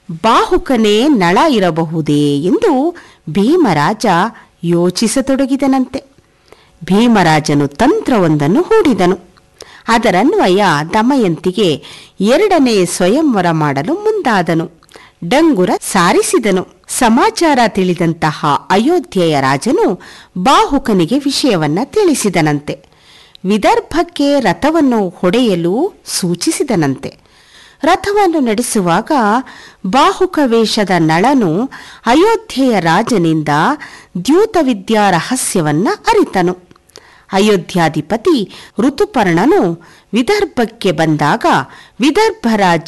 ಬಾಹುಕನೇ ನಳ ಇರಬಹುದೇ ಎಂದು ಭೀಮರಾಜ ಯೋಚಿಸತೊಡಗಿದನಂತೆ ಭೀಮರಾಜನು ತಂತ್ರವೊಂದನ್ನು ಹೂಡಿದನು ಅದರನ್ವಯ ದಮಯಂತಿಗೆ ಎರಡನೇ ಸ್ವಯಂವರ ಮಾಡಲು ಮುಂದಾದನು ಡಂಗುರ ಸಾರಿಸಿದನು ಸಮಾಚಾರ ತಿಳಿದಂತಹ ಅಯೋಧ್ಯೆಯ ರಾಜನು ಬಾಹುಕನಿಗೆ ವಿಷಯವನ್ನ ತಿಳಿಸಿದನಂತೆ ವಿದರ್ಭಕ್ಕೆ ರಥವನ್ನು ಹೊಡೆಯಲು ಸೂಚಿಸಿದನಂತೆ ರಥವನ್ನು ನಡೆಸುವಾಗ ಬಾಹುಕ ವೇಷದ ನಳನು ಅಯೋಧ್ಯೆಯ ರಾಜನಿಂದ ದ್ಯೂತವಿದ್ಯಾ ರಹಸ್ಯವನ್ನ ಅರಿತನು ಅಯೋಧ್ಯಾಧಿಪತಿ ಋತುಪರ್ಣನು ವಿದರ್ಭಕ್ಕೆ ಬಂದಾಗ ವಿದರ್ಭ ರಾಜ್ಯ